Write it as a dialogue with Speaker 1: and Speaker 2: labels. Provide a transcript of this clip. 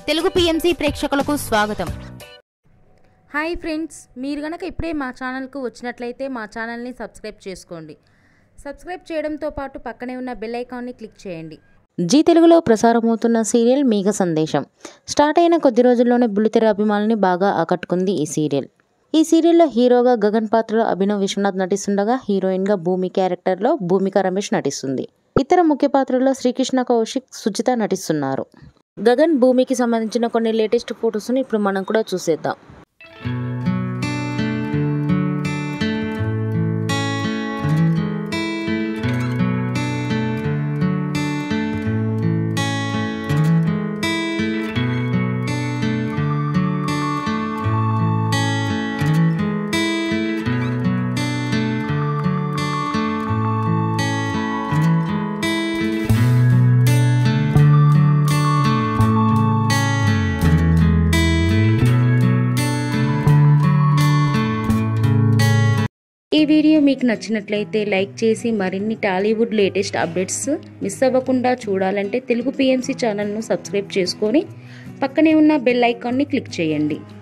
Speaker 1: Telugu PMC ప్రేక్షకులకు స్వాగతం
Speaker 2: hi friends మీరు గనక ఇప్పుడే మా ఛానల్కు వచ్చినట్లయితే మా ఛానల్ని సబ్స్క్రైబ్ చేసుకోండి సబ్స్క్రైబ్ చేయడంతో పాటు పక్కనే ఉన్న బెల్ ఐకాన్ని క్లిక్ చేయండి
Speaker 3: జీ తెలుగులో ప్రసారమవుతున్న సీరియల్ మేఘ సందేశం స్టార్ట్ అయిన కొద్ది రోజుల్లోనే బుల్లితెర అభిమానుల్ని బాగా ఆకట్టుకుంది ఈ సీరియల్ ఈ సీరియల్లో హీరోగా గగన్ పాత్రలో అభినవ్ విశ్వనాథ్ నటిస్తుండగా హీరోయిన్గా భూమి క్యారెక్టర్లో భూమిక రమేష్ నటిస్తుంది ఇతర ముఖ్య పాత్రల్లో శ్రీకృష్ణ కౌశిక్ సుజిత నటిస్తున్నారు గగన్ భూమికి సంబంధించిన కొన్ని లేటెస్ట్ ఫొటోస్ని ఇప్పుడు మనం కూడా చూసేద్దాం
Speaker 2: ఈ వీడియో మీకు నచ్చినట్లయితే లైక్ చేసి మరిన్ని టాలీవుడ్ లేటెస్ట్ అప్డేట్స్ మిస్ అవ్వకుండా చూడాలంటే తెలుగు పిఎంసి ఛానల్ను సబ్స్క్రైబ్ చేసుకొని పక్కనే ఉన్న బెల్ ఐకాన్ని క్లిక్ చేయండి